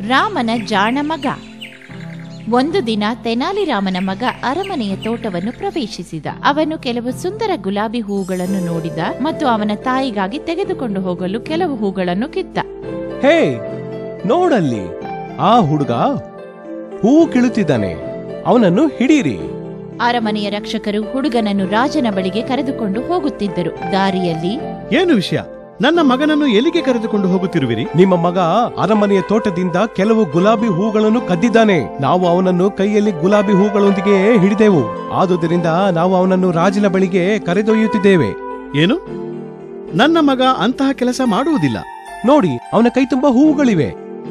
ರಾಮನ ಜಾಣ ಮಗ ಒಂದು ದಿನ ತೆನಾಲಿರಾಮನ ಮಗ ಅರಮನೆಯ ತೋಟವನ್ನು ಪ್ರವೇಶಿಸಿದ ಅವನು ಕೆಲವು ಸುಂದರ ಗುಲಾಬಿ ಹೂಗಳನ್ನು ನೋಡಿದ ಮತ್ತು ಅವನ ತಾಯಿಗಾಗಿ ತೆಗೆದುಕೊಂಡು ಹೋಗಲು ಕೆಲವು ಹೂಗಳನ್ನು ಕಿತ್ತ ಹೇ ನೋಡಲ್ಲಿ ಆ ಹುಡುಗ ಹೂ ಕೀಳುತ್ತಿದ್ದಾನೆ ಅವನನ್ನು ಹಿಡೀರಿ ಅರಮನೆಯ ರಕ್ಷಕರು ಹುಡುಗನನ್ನು ರಾಜನ ಬಳಿಗೆ ಕರೆದುಕೊಂಡು ಹೋಗುತ್ತಿದ್ದರು ದಾರಿಯಲ್ಲಿ ಏನು ವಿಷಯ ನನ್ನ ಮಗನನ್ನು ಎಲ್ಲಿಗೆ ಕರೆದುಕೊಂಡು ಹೋಗುತ್ತಿರುವಿರಿ ನಿಮ್ಮ ಮಗ ಅರಮನೆಯ ತೋಟದಿಂದ ಕೆಲವು ಗುಲಾಬಿ ಹೂಗಳನ್ನು ಕದ್ದಿದ್ದಾನೆ ನಾವು ಅವನನ್ನು ಕೈಯಲ್ಲಿ ಗುಲಾಬಿ ಹೂಗಳೊಂದಿಗೆ ಹಿಡಿದೆವು ಆದುದರಿಂದ ನಾವು ಅವನನ್ನು ರಾಜನ ಬಳಿಗೆ ಕರೆದೊಯ್ಯುತ್ತಿದ್ದೇವೆ ಏನು ನನ್ನ ಮಗ ಅಂತಹ ಕೆಲಸ ಮಾಡುವುದಿಲ್ಲ ನೋಡಿ ಅವನ ಕೈ ತುಂಬಾ ಹೂವುಗಳಿವೆ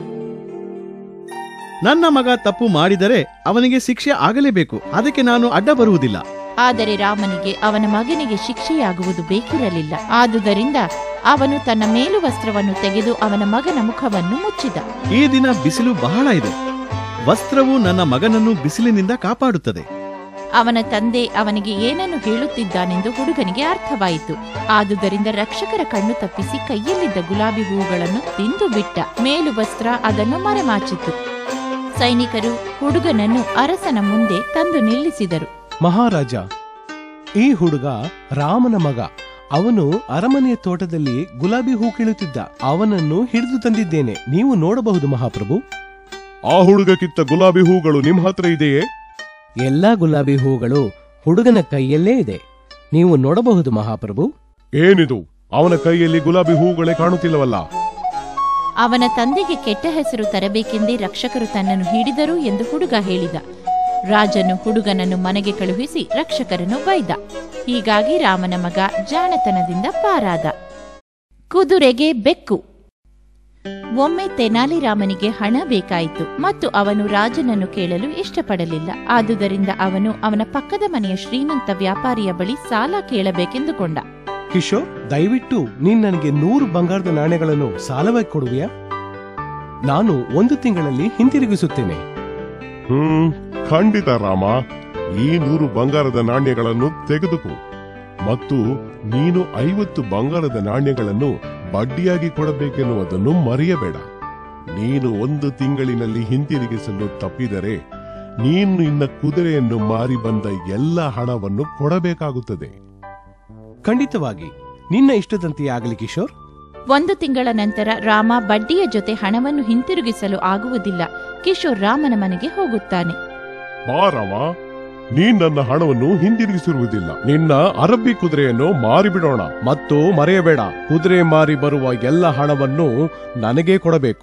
ನನ್ನ ಮಗ ತಪ್ಪು ಮಾಡಿದರೆ ಅವನಿಗೆ ಶಿಕ್ಷೆ ಆಗಲೇಬೇಕು ಅದಕ್ಕೆ ನಾನು ಅಡ್ಡ ಬರುವುದಿಲ್ಲ ಆದರೆ ರಾಮನಿಗೆ ಅವನ ಮಗನಿಗೆ ಶಿಕ್ಷೆಯಾಗುವುದು ಬೇಕಿರಲಿಲ್ಲ ಆದುದರಿಂದ ಅವನು ತನ್ನ ಮೇಲು ವಸ್ತ್ರವನ್ನು ತೆಗೆದು ಅವನ ಮಗನ ಮುಖವನ್ನು ಮುಚ್ಚಿದ ಈ ದಿನ ಬಿಸಿಲು ಬಹಳ ಇದೆ ವಸ್ತ್ರವು ನನ್ನ ಮಗನನ್ನು ಬಿಸಿಲಿನಿಂದ ಕಾಪಾಡುತ್ತದೆ ಅವನ ತಂದೆ ಅವನಿಗೆ ಏನನ್ನು ಹೇಳುತ್ತಿದ್ದಾನೆಂದು ಹುಡುಗನಿಗೆ ಅರ್ಥವಾಯಿತು ಆದುದರಿಂದ ರಕ್ಷಕರ ಕಣ್ಣು ತಪ್ಪಿಸಿ ಕೈಯಲ್ಲಿದ್ದ ಗುಲಾಬಿ ಹೂಗಳನ್ನು ತಿಂದು ಬಿಟ್ಟ ಮೇಲು ವಸ್ತ್ರ ಅದನ್ನು ಮರೆಮಾಚಿತು ಸೈನಿಕರು ಹುಡುಗನನ್ನು ಅರಸನ ಮುಂದೆ ತಂದು ನಿಲ್ಲಿಸಿದರು ಮಹಾರಾಜ ಈ ಹುಡುಗ ರಾಮನ ಮಗ ಅವನು ಅರಮನೆಯ ತೋಟದಲ್ಲಿ ಗುಲಾಬಿ ಹೂ ಕೀಳುತ್ತಿದ್ದ ಅವನನ್ನು ಹಿಡಿದು ತಂದಿದ್ದೇನೆ ನೀವು ನೋಡಬಹುದು ಮಹಾಪ್ರಭು ಆ ಹುಡುಗ ಕಿತ್ತ ಗುಲಾಬಿ ಹೂಗಳು ನಿಮ್ ಹತ್ರ ಇದೆಯೇ ಎಲ್ಲಾ ಗುಲಾಬಿ ಹೂಗಳು ಹುಡುಗನ ಕೈಯಲ್ಲೇ ಇದೆ ನೀವು ನೋಡಬಹುದು ಮಹಾಪ್ರಭು ಏನಿದು ಅವನ ಕೈಯಲ್ಲಿ ಗುಲಾಬಿ ಹೂಗಳೇ ಕಾಣುತ್ತಿಲ್ಲವಲ್ಲ ಅವನ ತಂದೆಗೆ ಕೆಟ್ಟ ಹೆಸರು ತರಬೇಕೆಂದೇ ರಕ್ಷಕರು ತನ್ನನ್ನು ಹಿಡಿದರು ಎಂದು ಹುಡುಗ ಹೇಳಿದ ರಾಜನು ಹುಡುಗನನ್ನು ಮನೆಗೆ ಕಳುಹಿಸಿ ರಕ್ಷಕರನ್ನು ಬೈದ ಹೀಗಾಗಿ ರಾಮನ ಮಗ ಜಾಣತನದಿಂದ ಪಾರಾದ ಕುದುರೆಗೆ ಬೆಕ್ಕು ಒಮ್ಮೆ ತೆನಾಲಿರಾಮನಿಗೆ ಹಣ ಬೇಕಾಯಿತು ಮತ್ತು ಅವನು ರಾಜನನ್ನು ಕೇಳಲು ಇಷ್ಟಪಡಲಿಲ್ಲ ಆದುದರಿಂದ ಅವನು ಅವನ ಪಕ್ಕದ ಮನೆಯ ಶ್ರೀಮಂತ ವ್ಯಾಪಾರಿಯ ಬಳಿ ಸಾಲ ಕೇಳಬೇಕೆಂದುಕೊಂಡ ಕಿಶೋರ್ ದಯವಿಟ್ಟು ನೀನ್ ನನಗೆ ನೂರು ಬಂಗಾರದ ನಾಣ್ಯಗಳನ್ನು ಸಾಲವಾಗಿ ಕೊಡುವಿಯಾ ನಾನು ಒಂದು ತಿಂಗಳಲ್ಲಿ ಹಿಂತಿರುಗಿಸುತ್ತೇನೆ ಹ್ಮ್ ಖಂಡಿತ ರಾಮ ಈ ನೂರು ಬಂಗಾರದ ನಾಣ್ಯಗಳನ್ನು ತೆಗೆದುಕೋ ಮತ್ತು ನೀನು ಐವತ್ತು ಬಂಗಾರದ ನಾಣ್ಯಗಳನ್ನು ಬಡ್ಡಿಯಾಗಿ ಕೊಡಬೇಕೆನ್ನುವುದನ್ನು ಮರೆಯಬೇಡ ನೀನು ಒಂದು ತಿಂಗಳಿನಲ್ಲಿ ಹಿಂತಿರುಗಿಸಲು ತಪ್ಪಿದರೆ ನೀನು ನಿನ್ನ ಕುದುರೆಯನ್ನು ಮಾರಿ ಬಂದ ಎಲ್ಲ ಹಣವನ್ನು ಕೊಡಬೇಕಾಗುತ್ತದೆ ಖಂಡಿತವಾಗಿ ನಿನ್ನ ಇಷ್ಟದಂತೆಯೇ ಆಗಲಿ ಕಿಶೋರ್ ಒಂದು ತಿಂಗಳ ನಂತರ ರಾಮ ಬಡ್ಡಿಯ ಜೊತೆ ಹಣವನ್ನು ಹಿಂತಿರುಗಿಸಲು ಆಗುವುದಿಲ್ಲ ಕಿಶೋರ್ ರಾಮನ ಮನೆಗೆ ಹೋಗುತ್ತಾನೆ ಬಾ ರಾಮ ನೀನ್ ನನ್ನ ಹಣವನ್ನು ಹಿಂದಿರುಗಿಸಿರುವುದಿಲ್ಲ ನಿನ್ನ ಅರಬ್ಬಿ ಕುದುರೆಯನ್ನು ಮಾರಿಬಿಡೋಣ ಮತ್ತು ಮರೆಯಬೇಡ ಕುದುರೆ ಮಾರಿ ಬರುವ ಎಲ್ಲ ಹಣವನ್ನು ನನಗೇ ಕೊಡಬೇಕು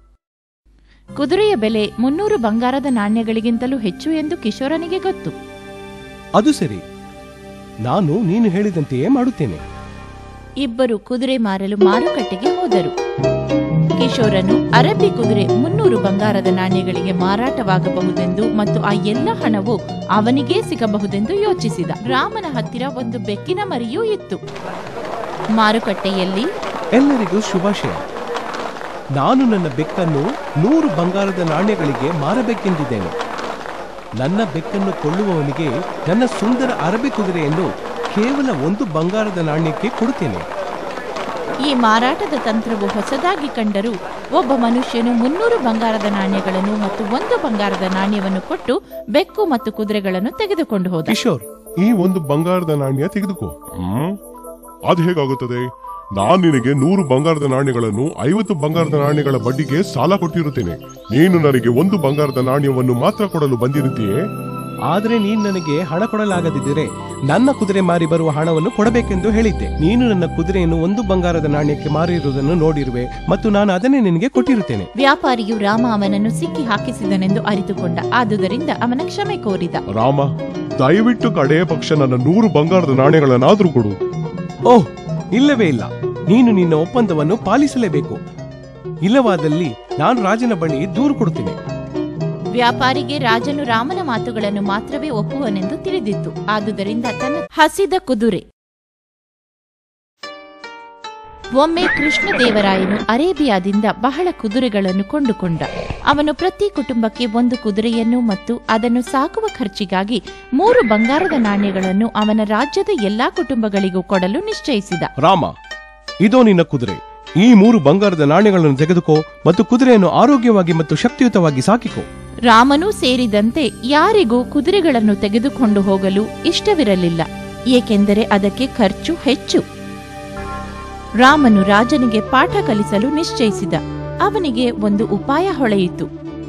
ಕುದುರೆಯ ಬೆಲೆ ಮುನ್ನೂರು ಬಂಗಾರದ ನಾಣ್ಯಗಳಿಗಿಂತಲೂ ಹೆಚ್ಚು ಎಂದು ಕಿಶೋರನಿಗೆ ಗೊತ್ತು ಅದು ಸರಿ ನಾನು ನೀನು ಹೇಳಿದಂತೆಯೇ ಮಾಡುತ್ತೇನೆ ಇಬ್ಬರು ಕುದುರೆ ಮಾರಲು ಮಾರುಕಟ್ಟೆಗೆ ಹೋದರು ಕಿಶೋರನು ಅರಬ್ಬಿ ಕುದುರೆ ಮುನ್ನೂರು ಬಂಗಾರದ ನಾಣ್ಯಗಳಿಗೆ ಮಾರಾಟವಾಗಬಹುದೆಂದು ಮತ್ತು ಆ ಎಲ್ಲ ಹಣವು ಅವನಿಗೇ ಸಿಗಬಹುದೆಂದು ಯೋಚಿಸಿದ ರಾಮನ ಹತ್ತಿರ ಒಂದು ಬೆಕ್ಕಿನ ಮರಿಯೂ ಇತ್ತು ಮಾರುಕಟ್ಟೆಯಲ್ಲಿ ಎಲ್ಲರಿಗೂ ಶುಭಾಶಯ ನಾನು ನನ್ನ ಬೆಕ್ಕನ್ನು ನೂರು ಬಂಗಾರದ ನಾಣ್ಯಗಳಿಗೆ ಮಾರಬೇಕೆಂದಿದ್ದೇನೆ ನನ್ನ ಬೆಕ್ಕನ್ನು ಕೊಳ್ಳುವವನಿಗೆ ನನ್ನ ಸುಂದರ ಅರಬಿ ಕುದುರೆಯನ್ನು ಕೇವಲ ಒಂದು ಬಂಗಾರದ ನಾಣ್ಯಕ್ಕೆ ಕೊಡುತ್ತೇನೆ ಈ ಮಾರಾಟದ ತಂತ್ರವು ಹೊಸದಾಗಿ ಕಂಡರೂ ಒಬ್ಬ ಮನುಷ್ಯನು ಮುನ್ನೂರು ಬಂಗಾರದ ನಾಣ್ಯಗಳನ್ನು ಮತ್ತು ಒಂದು ಬಂಗಾರದ ನಾಣ್ಯವನ್ನು ಕೊಟ್ಟು ಬೆಕ್ಕು ಮತ್ತು ಕುದುರೆಗಳನ್ನು ತೆಗೆದುಕೊಂಡು ಹೋದ ಕಿಶೋರ್ ಈ ಒಂದು ಬಂಗಾರದ ನಾಣ್ಯ ತೆಗೆದುಕೋ ಹ್ಮ್ ಅದು ಹೇಗಾಗುತ್ತದೆ ನಾನ್ ನಿನಗೆ ನೂರು ಬಂಗಾರದ ನಾಣ್ಯಗಳನ್ನು ಐವತ್ತು ಬಂಗಾರದ ನಾಣ್ಯಗಳ ಬಡ್ಡಿಗೆ ಸಾಲ ಕೊಟ್ಟಿರುತ್ತೇನೆ ನೀನು ನನಗೆ ಒಂದು ಬಂಗಾರದ ನಾಣ್ಯವನ್ನು ಮಾತ್ರ ಕೊಡಲು ಬಂದಿರುತ್ತೀಯೇ ಆದರೆ ನೀನು ನನಗೆ ಹಣ ಕೊಡಲಾಗದಿದ್ದರೆ ನನ್ನ ಕುದುರೆ ಮಾರಿ ಬರುವ ಹಣವನ್ನು ಕೊಡಬೇಕೆಂದು ಹೇಳಿದ್ದೆ ನೀನು ನನ್ನ ಕುದುರೆಯನ್ನು ಒಂದು ಬಂಗಾರದ ನಾಣ್ಯಕ್ಕೆ ಮಾರಿರುವುದನ್ನು ನೋಡಿರುವೆ ಮತ್ತು ನಾನು ಅದನ್ನೇ ನಿನಗೆ ಕೊಟ್ಟಿರುತ್ತೇನೆ ವ್ಯಾಪಾರಿಯು ರಾಮ ಅವನನ್ನು ಸಿಕ್ಕಿ ಹಾಕಿಸಿದನೆಂದು ಅರಿತುಕೊಂಡ ಆದುದರಿಂದ ಅವನ ಕ್ಷಮೆ ಕೋರಿದ ರಾಮ ದಯವಿಟ್ಟು ಕಡೆಯ ಪಕ್ಷ ನನ್ನ ನೂರು ಬಂಗಾರದ ನಾಣ್ಯಗಳನ್ನಾದ್ರೂ ಕೊಡು ಓಹ್ ಇಲ್ಲವೇ ಇಲ್ಲ ನೀನು ನಿನ್ನ ಒಪ್ಪಂದವನ್ನು ಪಾಲಿಸಲೇಬೇಕು ಇಲ್ಲವಾದಲ್ಲಿ ನಾನು ರಾಜನ ಬಳಿ ದೂರು ಕೊಡುತ್ತೇನೆ ವ್ಯಾಪಾರಿಗೆ ರಾಜನು ರಾಮನ ಮಾತುಗಳನ್ನು ಮಾತ್ರವೇ ಒಪ್ಪುವನೆಂದು ತಿಳಿದಿತ್ತು ಆದುದರಿಂದ ತನ್ನ ಹಸಿದ ಕುದುರೆ ಒಮ್ಮೆ ಕೃಷ್ಣದೇವರಾಯನು ಅರೇಬಿಯಾದಿಂದ ಬಹಳ ಕುದುರೆಗಳನ್ನು ಕೊಂಡುಕೊಂಡ ಅವನು ಪ್ರತಿ ಕುಟುಂಬಕ್ಕೆ ಒಂದು ಕುದುರೆಯನ್ನು ಮತ್ತು ಅದನ್ನು ಸಾಕುವ ಖರ್ಚಿಗಾಗಿ ಮೂರು ಬಂಗಾರದ ನಾಣ್ಯಗಳನ್ನು ಅವನ ರಾಜ್ಯದ ಎಲ್ಲಾ ಕುಟುಂಬಗಳಿಗೂ ಕೊಡಲು ನಿಶ್ಚಯಿಸಿದ ರಾಮ ಇದೋ ನಿನ್ನ ಕುದುರೆ ಈ ಮೂರು ಬಂಗಾರದ ನಾಣ್ಯಗಳನ್ನು ತೆಗೆದುಕೋ ಮತ್ತು ಕುದುರೆಯನ್ನು ಆರೋಗ್ಯವಾಗಿ ಮತ್ತು ಶಕ್ತಿಯುತವಾಗಿ ಸಾಕಿಕೋ ರಾಮನೂ ಸೇರಿದಂತೆ ಯಾರಿಗೂ ಕುದುರೆಗಳನ್ನು ತೆಗೆದುಕೊಂಡು ಹೋಗಲು ಇಷ್ಟವಿರಲಿಲ್ಲ ಏಕೆಂದರೆ ಅದಕ್ಕೆ ಖರ್ಚು ಹೆಚ್ಚು ರಾಮನು ರಾಜನಿಗೆ ಪಾಠ ಕಲಿಸಲು ನಿಶ್ಚಯಿಸಿದ ಅವನಿಗೆ ಒಂದು ಉಪಾಯ ಹೊಳೆಯಿತು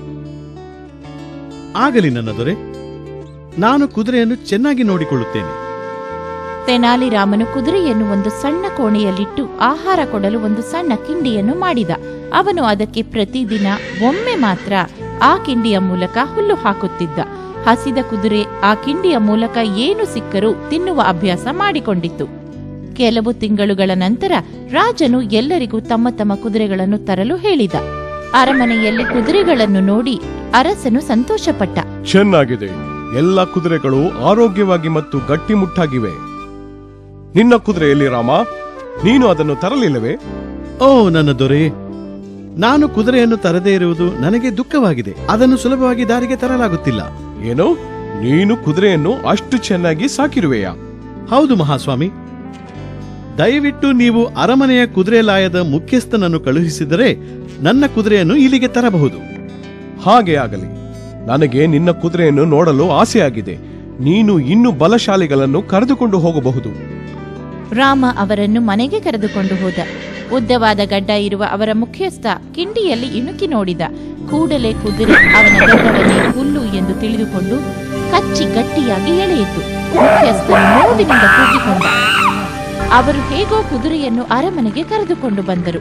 ಆಗಲಿ ನನ್ನ ದೊರೆ ನಾನು ಕುದುರೆಯನ್ನು ಚೆನ್ನಾಗಿ ನೋಡಿಕೊಳ್ಳುತ್ತೇನೆ ತೆನಾಲಿ ರಾಮನು ಕುದುರೆಯನ್ನು ಒಂದು ಸಣ್ಣ ಕೋಣೆಯಲ್ಲಿಟ್ಟು ಆಹಾರ ಕೊಡಲು ಒಂದು ಸಣ್ಣ ಕಿಂಡಿಯನ್ನು ಮಾಡಿದ ಅವನು ಅದಕ್ಕೆ ಪ್ರತಿದಿನ ಒಮ್ಮೆ ಮಾತ್ರ ಆ ಕಿಂಡಿಯ ಮೂಲಕ ಹುಲ್ಲು ಹಾಕುತ್ತಿದ್ದ ಹಸಿದ ಕುದುರೆ ಆ ಕಿಂಡಿಯ ಮೂಲಕ ಏನು ಸಿಕ್ಕರೂ ತಿನ್ನುವ ಅಭ್ಯಾಸ ಮಾಡಿಕೊಂಡಿತ್ತು ಕೆಲವು ತಿಂಗಳುಗಳ ನಂತರ ರಾಜನು ಎಲ್ಲರಿಗೂ ತಮ್ಮ ತಮ್ಮ ಕುದುರೆಗಳನ್ನು ತರಲು ಹೇಳಿದ ಅರಮನೆಯಲ್ಲಿ ಕುದುರೆಗಳನ್ನು ನೋಡಿ ಅರಸನು ಸಂತೋಷಪಟ್ಟ ಚೆನ್ನಾಗಿದೆ ಎಲ್ಲ ಕುದುರೆಗಳು ಆರೋಗ್ಯವಾಗಿ ಮತ್ತು ಗಟ್ಟಿಮುಟ್ಟಾಗಿವೆ ನಿನ್ನ ಕುದುರೆಯಲ್ಲಿ ರಾಮ ನೀನು ಅದನ್ನು ತರಲಿಲ್ಲವೇ ಓ ನನ್ನ ದೊರೆ ನಾನು ಕುದುರೆಯನ್ನು ತರದೇ ಇರುವುದು ನನಗೆ ದುಃಖವಾಗಿದೆ ಅದನ್ನು ಸುಲಭವಾಗಿ ದಾರಿಗೆ ತರಲಾಗುತ್ತಿಲ್ಲ ಏನು ನೀನು ಕುದುರೆಯನ್ನು ಅಷ್ಟು ಚೆನ್ನಾಗಿ ಸಾಕಿರುವೆಯಾ ಹೌದು ಮಹಾಸ್ವಾಮಿ ದಯವಿಟ್ಟು ನೀವು ಅರಮನೆಯ ಕುದುರೆ ಲಾಯದ ಮುಖ್ಯಸ್ಥನನ್ನು ಕಳುಹಿಸಿದರೆ ನನ್ನ ಕುದುರೆಯನ್ನು ಇಲ್ಲಿಗೆ ತರಬಹುದು ಹಾಗೆ ಆಗಲಿ ನನಗೆ ನಿನ್ನ ಕುದುರೆಯನ್ನು ನೋಡಲು ಆಸೆಯಾಗಿದೆ ನೀನು ಇನ್ನು ಬಲಶಾಲಿಗಳನ್ನು ಕರೆದುಕೊಂಡು ಹೋಗಬಹುದು ರಾಮ ಅವರನ್ನು ಮನೆಗೆ ಕರೆದುಕೊಂಡು ಹೋದ ಉದ್ದವಾದ ಗಡ್ಡ ಇರುವ ಅವರ ಮುಖ್ಯಸ್ಥ ಕಿಂಡಿಯಲ್ಲಿ ಇಣುಕಿ ನೋಡಿದ ಕೂಡಲೇ ಕುದುರೆ ಅವನ ಗಡ್ಡವನ್ನೇ ಹುಲ್ಲು ಎಂದು ತಿಳಿದುಕೊಂಡು ಕಚ್ಚಿ ಗಟ್ಟಿಯಾಗಿ ಎಳೆಯಿತು ಮುಖ್ಯಸ್ಥನು ನೋವಿನಿಂದ ಕೂಗಿಕೊಂಡ ಅವರು ಹೇಗೋ ಕುದುರೆಯನ್ನು ಅರಮನೆಗೆ ಕರೆದುಕೊಂಡು ಬಂದರು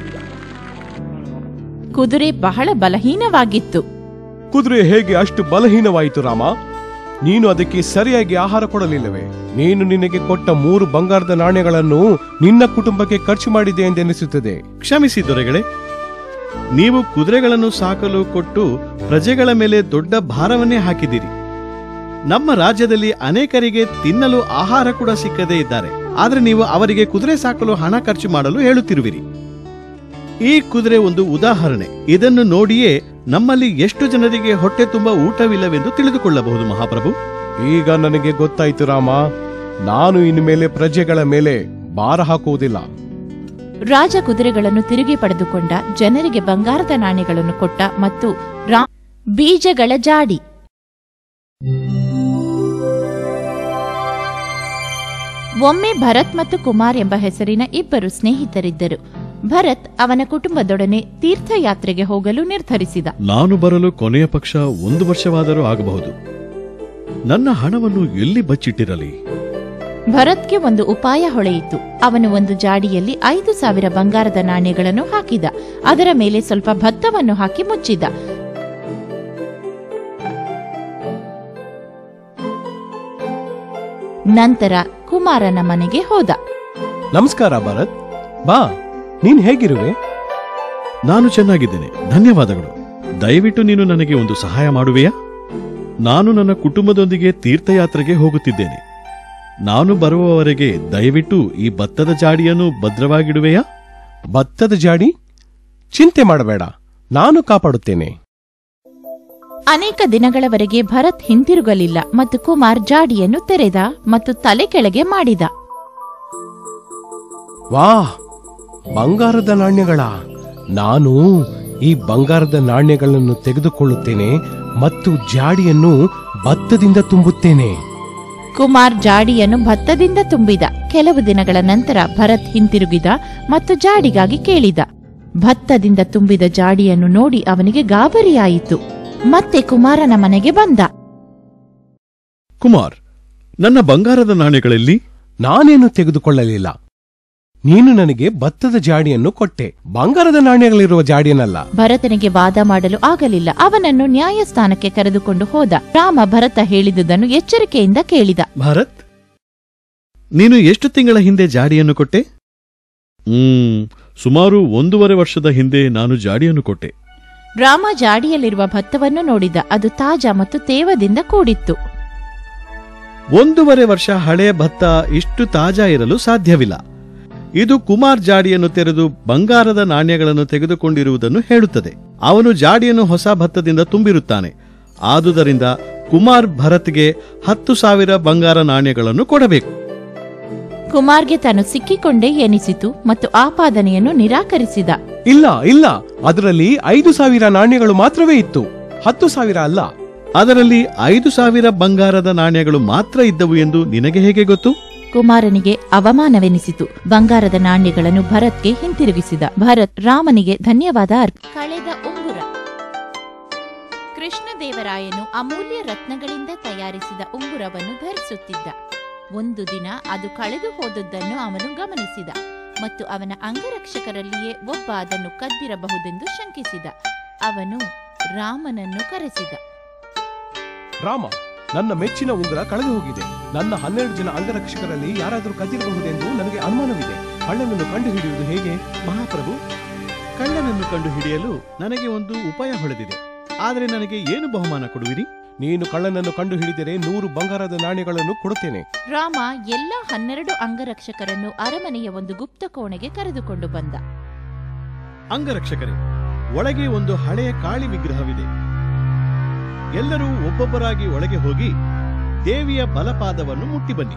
ಕುದುರೆ ಬಹಳ ಬಲಹೀನವಾಗಿತ್ತು ಕುದುರೆ ಹೇಗೆ ಅಷ್ಟು ಬಲಹೀನವಾಯಿತು ರಾಮ ನೀನು ಅದಕ್ಕೆ ಸರಿಯಾಗಿ ಆಹಾರ ಕೊಡಲಿಲ್ಲವೇ ನೀನು ನಿನಗೆ ಕೊಟ್ಟ ಮೂರು ಬಂಗಾರದ ನಾಣ್ಯಗಳನ್ನು ನಿನ್ನ ಕುಟುಂಬಕ್ಕೆ ಖರ್ಚು ಮಾಡಿದೆ ಎಂದೆನಿಸುತ್ತದೆ ಕ್ಷಮಿಸಿ ದೊರೆಗಳೇ ನೀವು ಕುದುರೆಗಳನ್ನು ಸಾಕಲು ಕೊಟ್ಟು ಪ್ರಜೆಗಳ ಮೇಲೆ ದೊಡ್ಡ ಭಾರವನ್ನೇ ಹಾಕಿದಿರಿ ನಮ್ಮ ರಾಜ್ಯದಲ್ಲಿ ಅನೇಕರಿಗೆ ತಿನ್ನಲು ಆಹಾರ ಕೂಡ ಸಿಕ್ಕದೇ ಇದ್ದಾರೆ ಆದ್ರೆ ನೀವು ಅವರಿಗೆ ಕುದುರೆ ಸಾಕಲು ಹಣ ಖರ್ಚು ಮಾಡಲು ಹೇಳುತ್ತಿರುವಿರಿ ಈ ಕುದುರೆ ಒಂದು ಉದಾಹರಣೆ ಇದನ್ನು ನೋಡಿಯೇ ನಮ್ಮಲ್ಲಿ ಎಷ್ಟು ಜನರಿಗೆ ಹೊಟ್ಟೆ ತುಂಬ ಊಟವಿಲ್ಲವೆಂದು ತಿಳಿದುಕೊಳ್ಳಬಹುದು ಮಹಾಪ್ರಭು ಈಗ ನನಗೆ ಗೊತ್ತಾಯ್ತು ರಾಮ ನಾನು ಇನ್ನು ಮೇಲೆ ಪ್ರಜೆಗಳ ಮೇಲೆ ಭಾರ ಹಾಕುವುದಿಲ್ಲ ರಾಜ ಕುದುರೆಗಳನ್ನು ತಿರುಗಿ ಪಡೆದುಕೊಂಡ ಜನರಿಗೆ ಬಂಗಾರದ ನಾಣ್ಯಗಳನ್ನು ಕೊಟ್ಟ ಮತ್ತು ರಾ ಬೀಜಗಳ ಜಾಡಿ ಒಮ್ಮೆ ಭರತ್ ಮತ್ತು ಕುಮಾರ್ ಎಂಬ ಹೆಸರಿನ ಇಬ್ಬರು ಸ್ನೇಹಿತರಿದ್ದರು ಭರತ್ ಅವನ ಕುಟುಂಬದೊಡನೆ ತೀರ್ಥಯಾತ್ರೆಗೆ ಹೋಗಲು ನಿರ್ಧರಿಸಿದ ನಾನು ಬರಲು ಕೊನೆಯ ಪಕ್ಷ ಒಂದು ವರ್ಷವಾದರೂ ಆಗಬಹುದು ನನ್ನ ಹಣವನ್ನು ಎಲ್ಲಿ ಬಚ್ಚಿಟ್ಟಿರಲಿ ಭರತ್ಗೆ ಒಂದು ಉಪಾಯ ಹೊಳೆಯಿತು ಅವನು ಒಂದು ಜಾಡಿಯಲ್ಲಿ ಐದು ಸಾವಿರ ಬಂಗಾರದ ನಾಣ್ಯಗಳನ್ನು ಹಾಕಿದ ಅದರ ಮೇಲೆ ಸ್ವಲ್ಪ ಭತ್ತವನ್ನು ಹಾಕಿ ಮುಚ್ಚಿದ ನಂತರ ಕುಮಾರನ ಮನೆಗೆ ಹೋದ ನಮಸ್ಕಾರ ಭರತ್ ಬಾ ನೀನ್ ಹೇಗಿರುವೆ ನಾನು ಚೆನ್ನಾಗಿದ್ದೇನೆ ಧನ್ಯವಾದಗಳು ದಯವಿಟ್ಟು ನೀನು ನನಗೆ ಒಂದು ಸಹಾಯ ಮಾಡುವೆಯಾ ನಾನು ನನ್ನ ಕುಟುಂಬದೊಂದಿಗೆ ತೀರ್ಥಯಾತ್ರೆಗೆ ಹೋಗುತ್ತಿದ್ದೇನೆ ನಾನು ಬರುವವರೆಗೆ ದಯವಿಟ್ಟು ಈ ಭತ್ತದ ಜಾಡಿಯನ್ನು ಭದ್ರವಾಗಿಡುವೆಯಾ ಭತ್ತದ ಜಾಡಿ ಚಿಂತೆ ಮಾಡಬೇಡ ನಾನು ಕಾಪಾಡುತ್ತೇನೆ ಅನೇಕ ದಿನಗಳವರೆಗೆ ಭರತ್ ಹಿಂತಿರುಗಲಿಲ್ಲ ಮತ್ತು ಕುಮಾರ್ ಜಾಡಿಯನ್ನು ತೆರೆದ ಮತ್ತು ತಲೆ ಕೆಳಗೆ ಮಾಡಿದ ವಾಹ್ ಬಂಗಾರದ ನಾಣ್ಯಗಳ ನಾನು ಈ ಬಂಗಾರದ ನಾಣ್ಯಗಳನ್ನು ತೆಗೆದುಕೊಳ್ಳುತ್ತೇನೆ ಮತ್ತು ಜಾಡಿಯನ್ನು ಭತ್ತದಿಂದ ತುಂಬುತ್ತೇನೆ ಕುಮಾರ್ ಜಾಡಿಯನ್ನು ಭತ್ತದಿಂದ ತುಂಬಿದ ಕೆಲವು ದಿನಗಳ ನಂತರ ಭರತ್ ಹಿಂತಿರುಗಿದ ಮತ್ತು ಜಾಡಿಗಾಗಿ ಕೇಳಿದ ಭತ್ತದಿಂದ ತುಂಬಿದ ಜಾಡಿಯನ್ನು ನೋಡಿ ಅವನಿಗೆ ಗಾಬರಿಯಾಯಿತು ಮತ್ತೆ ಕುಮಾರನ ಮನೆಗೆ ಬಂದ ಕುಮಾರ್ ನನ್ನ ಬಂಗಾರದ ನಾಣ್ಯಗಳಲ್ಲಿ ನಾನೇನು ತೆಗೆದುಕೊಳ್ಳಲಿಲ್ಲ ನೀನು ನನಗೆ ಭತ್ತದ ಜಾಡಿಯನ್ನು ಕೊಟ್ಟೆ ಬಂಗಾರದ ನಾಣ್ಯಗಳಿರುವ ಜಾಡಿಯನ್ನಲ್ಲ ಭರತನಿಗೆ ವಾದ ಮಾಡಲು ಆಗಲಿಲ್ಲ ಅವನನ್ನು ನ್ಯಾಯಸ್ಥಾನಕ್ಕೆ ಕರೆದುಕೊಂಡು ಹೋದ ರಾಮ ಭರತ ಹೇಳಿದುದನ್ನು ಎಚ್ಚರಿಕೆಯಿಂದ ಕೇಳಿದ ಭಾರತ್ ನೀನು ಎಷ್ಟು ತಿಂಗಳ ಹಿಂದೆ ಜಾಡಿಯನ್ನು ಕೊಟ್ಟೆ ಹ್ಮ್ ಸುಮಾರು ಒಂದೂವರೆ ವರ್ಷದ ಹಿಂದೆ ನಾನು ಜಾಡಿಯನ್ನು ಕೊಟ್ಟೆ ರಾಮ ಜಾಡಿಯಲ್ಲಿರುವ ಭತ್ತವನ್ನು ನೋಡಿದ ಅದು ತಾಜಾ ಮತ್ತು ತೇವದಿಂದ ಕೂಡಿತ್ತು ಒಂದೂವರೆ ವರ್ಷ ಹಳೆಯ ಭತ್ತ ಇಷ್ಟು ತಾಜಾ ಇರಲು ಸಾಧ್ಯವಿಲ್ಲ ಇದು ಕುಮಾರ್ ಜಾಡಿಯನ್ನು ತೆರೆದು ಬಂಗಾರದ ನಾಣ್ಯಗಳನ್ನು ತೆಗೆದುಕೊಂಡಿರುವುದನ್ನು ಹೇಳುತ್ತದೆ ಅವನು ಜಾಡಿಯನ್ನು ಹೊಸ ಭತ್ತದಿಂದ ತುಂಬಿರುತ್ತಾನೆ ಆದುದರಿಂದ ಕುಮಾರ್ ಭರತ್ಗೆ ಹತ್ತು ಸಾವಿರ ಬಂಗಾರ ನಾಣ್ಯಗಳನ್ನು ಕೊಡಬೇಕು ಕುಮಾರ್ಗೆ ತಾನು ಸಿಕ್ಕಿಕೊಂಡೇ ಎನಿಸಿತು ಮತ್ತು ಆಪಾದನೆಯನ್ನು ನಿರಾಕರಿಸಿದ ಇಲ್ಲ ಇಲ್ಲ ಅದರಲ್ಲಿ ಐದು ಸಾವಿರ ನಾಣ್ಯಗಳು ಮಾತ್ರವೇ ಇತ್ತು ಹತ್ತು ಸಾವಿರ ಅಲ್ಲ ಅದರಲ್ಲಿ ಐದು ಸಾವಿರ ಬಂಗಾರದ ನಾಣ್ಯಗಳು ಮಾತ್ರ ಇದ್ದವು ಎಂದು ನಿನಗೆ ಹೇಗೆ ಗೊತ್ತು ಕುಮಾರನಿಗೆ ಅವಮಾನವೆನಿಸಿತು ಬಂಗಾರದ ನಾಣ್ಯಗಳನ್ನು ಭರತ್ಗೆ ಹಿಂತಿರುಗಿಸಿದ ಭರತ್ ರಾಮನಿಗೆ ಧನ್ಯವಾದ ಅರ್ಪ ಕಳೆದ ಉಂಗುರ ಕೃಷ್ಣದೇವರಾಯನು ಅಮೂಲ್ಯ ರತ್ನಗಳಿಂದ ತಯಾರಿಸಿದ ಉಂಗುರವನ್ನು ಧರಿಸುತ್ತಿದ್ದ ಒಂದು ದಿನ ಅದು ಕಳೆದು ಹೋದದ್ದನ್ನು ಅವನು ಗಮನಿಸಿದ ಮತ್ತು ಅವನ ಅಂಗರಕ್ಷಕರಲ್ಲಿಯೇ ಒಬ್ಬ ಅದನ್ನು ಕದ್ದಿರಬಹುದೆಂದು ಶಂಕಿಸಿದ ಅವನು ರಾಮನನ್ನು ಕರೆಸಿದ ರಾಮ ನನ್ನ ಮೆಚ್ಚಿನ ಉಂಗುರ ಕಳೆದು ಹೋಗಿದೆ ನನ್ನ ಹನ್ನೆರಡು ಜನ ಅಂಗರಕ್ಷಕರಲ್ಲಿ ಯಾರಾದರೂ ಕದ್ದಿರಬಹುದೆಂದು ನನಗೆ ಅನುಮಾನವಿದೆ ಕಳ್ಳನನ್ನು ಕಂಡುಹಿಡಿಯುವುದು ಹೇಗೆ ಮಹಾಪ್ರಭು ಕಳ್ಳನನ್ನು ಕಂಡು ಹಿಡಿಯಲು ನನಗೆ ಒಂದು ಉಪಾಯ ಹೊಳೆದಿದೆ ಆದರೆ ನನಗೆ ಏನು ಬಹುಮಾನ ಕೊಡುವಿರಿ ನೀನು ಕಳ್ಳನನ್ನು ಕಂಡು ಹಿಡಿದರೆ ನೂರು ಬಂಗಾರದ ನಾಣ್ಯಗಳನ್ನು ಕೊಡುತ್ತೇನೆ ರಾಮ ಎಲ್ಲ ಹನ್ನೆರಡು ಅಂಗರಕ್ಷಕರನ್ನು ಅರಮನೆಯ ಒಂದು ಗುಪ್ತ ಕೋಣೆಗೆ ಕರೆದುಕೊಂಡು ಬಂದ ಅಂಗರಕ್ಷಕರೇ ಒಳಗೆ ಒಂದು ಹಳೆಯ ಕಾಳಿ ವಿಗ್ರಹವಿದೆ ಎಲ್ಲರೂ ಒಬ್ಬೊಬ್ಬರಾಗಿ ಒಳಗೆ ಹೋಗಿ ದೇವಿಯ ಬಲಪಾದವನ್ನು ಮುಟ್ಟಿ ಬನ್ನಿ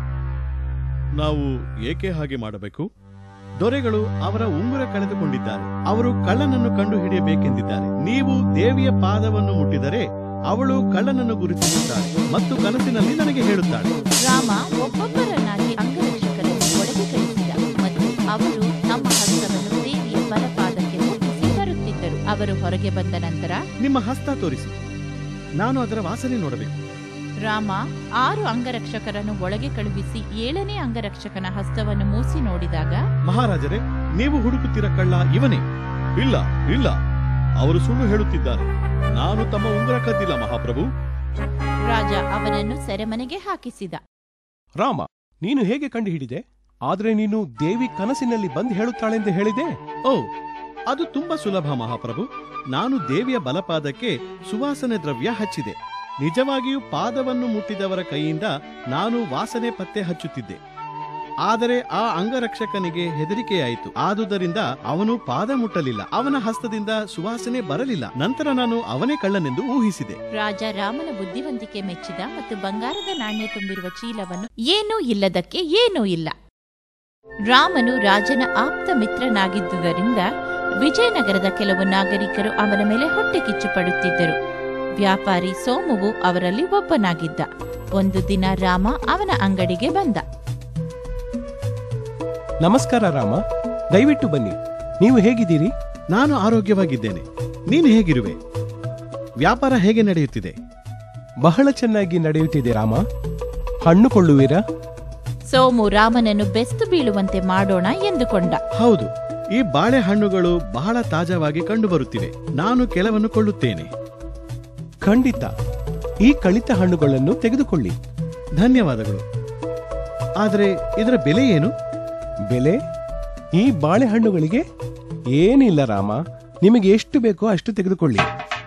ನಾವು ಏಕೆ ಹಾಗೆ ಮಾಡಬೇಕು ದೊರೆಗಳು ಅವರ ಉಂಗುರ ಕಳೆದುಕೊಂಡಿದ್ದಾರೆ ಅವರು ಕಳ್ಳನನ್ನು ಕಂಡು ಹಿಡಿಯಬೇಕೆಂದಿದ್ದಾರೆ ನೀವು ದೇವಿಯ ಪಾದವನ್ನು ಮುಟ್ಟಿದರೆ ಅವಳು ಕಳ್ಳನನ್ನು ಗುರುತಿಸುತ್ತಾಳೆ ಮತ್ತು ಕನಸಿನಲ್ಲಿ ನನಗೆ ಹೇಳುತ್ತಾಳೆ ರಾಮ ಒಬ್ಬೊಬ್ಬರನ್ನಾಗಿ ಅಂಗರಕ್ಷಕರನ್ನು ಒಳಗೆ ಕಳಿಸಿದ ಮತ್ತು ಅವರು ತಮ್ಮ ಹಸ್ತವನ್ನು ದೇವಿಯ ಬಲಪಾದಕ್ಕೆ ಮುಟ್ಟಿಸಿ ಬರುತ್ತಿದ್ದರು ಅವರು ಹೊರಗೆ ಬಂದ ನಂತರ ನಿಮ್ಮ ಹಸ್ತ ತೋರಿಸಿ ನಾನು ಅದರ ವಾಸನೆ ನೋಡಬೇಕು ರಾಮ ಆರು ಅಂಗರಕ್ಷಕರನ್ನು ಒಳಗೆ ಕಳುಹಿಸಿ ಏಳನೇ ಅಂಗರಕ್ಷಕನ ಹಸ್ತವನ್ನು ಮೂಸಿ ನೋಡಿದಾಗ ಮಹಾರಾಜರೇ ನೀವು ಹುಡುಕುತ್ತಿರ ಕಳ್ಳ ಇವನೇ ಇಲ್ಲ ಇಲ್ಲ ಅವರು ಸುಳ್ಳು ಹೇಳುತ್ತಿದ್ದಾರೆ ನಾನು ತಮ್ಮ ಉಂಗುರ ಕದ್ದಿಲ್ಲ ಮಹಾಪ್ರಭು ರಾಜ ಅವನನ್ನು ಸೆರೆಮನೆಗೆ ಹಾಕಿಸಿದ ರಾಮ ನೀನು ಹೇಗೆ ಕಂಡು ಹಿಡಿದೆ ಆದ್ರೆ ನೀನು ದೇವಿ ಕನಸಿನಲ್ಲಿ ಬಂದು ಹೇಳುತ್ತಾಳೆಂದು ಹೇಳಿದೆ ಓ ಅದು ತುಂಬಾ ಸುಲಭ ಮಹಾಪ್ರಭು ನಾನು ದೇವಿಯ ಬಲಪಾದಕ್ಕೆ ಸುವಾಸನೆ ದ್ರವ್ಯ ಹಚ್ಚಿದೆ ನಿಜವಾಗಿಯೂ ಪಾದವನ್ನು ಮುಟ್ಟಿದವರ ಕೈಯಿಂದ ನಾನು ವಾಸನೆ ಪತ್ತೆ ಹಚ್ಚುತ್ತಿದ್ದೆ ಆದರೆ ಆ ಅಂಗರಕ್ಷಕನಿಗೆ ಹೆದರಿಕೆಯಾಯಿತು ಆದುದರಿಂದ ಅವನು ಪಾದ ಮುಟ್ಟಲಿಲ್ಲ ಅವನ ಹಸ್ತದಿಂದ ಸುವಾಸನೆ ಬರಲಿಲ್ಲ ನಂತರ ನಾನು ಅವನೇ ಕಳ್ಳನೆಂದು ಊಹಿಸಿದೆ ರಾಜ ರಾಮನ ಬುದ್ಧಿವಂತಿಕೆ ಮೆಚ್ಚಿದ ಮತ್ತು ಬಂಗಾರದ ನಾಣ್ಯ ತುಂಬಿರುವ ಚೀಲವನ್ನು ಏನೂ ಇಲ್ಲದಕ್ಕೆ ಏನೂ ಇಲ್ಲ ರಾಮನು ರಾಜನ ಆಪ್ತ ಮಿತ್ರನಾಗಿದ್ದುದರಿಂದ ವಿಜಯನಗರದ ಕೆಲವು ನಾಗರಿಕರು ಅವನ ಮೇಲೆ ಹೊಟ್ಟೆ ಕಿಚ್ಚು ಪಡುತ್ತಿದ್ದರು ವ್ಯಾಪಾರಿ ಸೋಮುವು ಅವರಲ್ಲಿ ಒಬ್ಬನಾಗಿದ್ದ ಒಂದು ದಿನ ರಾಮ ಅವನ ಅಂಗಡಿಗೆ ಬಂದ ನಮಸ್ಕಾರ ರಾಮ ದಯವಿಟ್ಟು ಬನ್ನಿ ನೀವು ಹೇಗಿದ್ದೀರಿ ನಾನು ಆರೋಗ್ಯವಾಗಿದ್ದೇನೆ ನೀನು ಹೇಗಿರುವೆ ವ್ಯಾಪಾರ ಹೇಗೆ ನಡೆಯುತ್ತಿದೆ ಬಹಳ ಚೆನ್ನಾಗಿ ನಡೆಯುತ್ತಿದೆ ರಾಮ ಹಣ್ಣು ಕೊಳ್ಳುವಿರಾ ಸೋಮು ರಾಮನನ್ನು ಬೆಸ್ತು ಬೀಳುವಂತೆ ಮಾಡೋಣ ಎಂದುಕೊಂಡ ಹೌದು ಈ ಬಾಳೆಹಣ್ಣುಗಳು ಬಹಳ ತಾಜಾವಾಗಿ ಕಂಡುಬರುತ್ತಿವೆ ನಾನು ಕೆಲವನ್ನು ಕೊಳ್ಳುತ್ತೇನೆ ಖಂಡಿತ ಈ ಕಳಿತ ಹಣ್ಣುಗಳನ್ನು ತೆಗೆದುಕೊಳ್ಳಿ ಧನ್ಯವಾದಗಳು ಆದರೆ ಇದರ ಬೆಲೆ ಏನು ಬೆಲೆ ಈ ಬಾಳೆಹಣ್ಣುಗಳಿಗೆ ಏನಿಲ್ಲ ರಾಮ ನಿಮಗೆ ಎಷ್ಟು ಬೇಕೋ ಅಷ್ಟು ತೆಗೆದುಕೊಳ್ಳಿ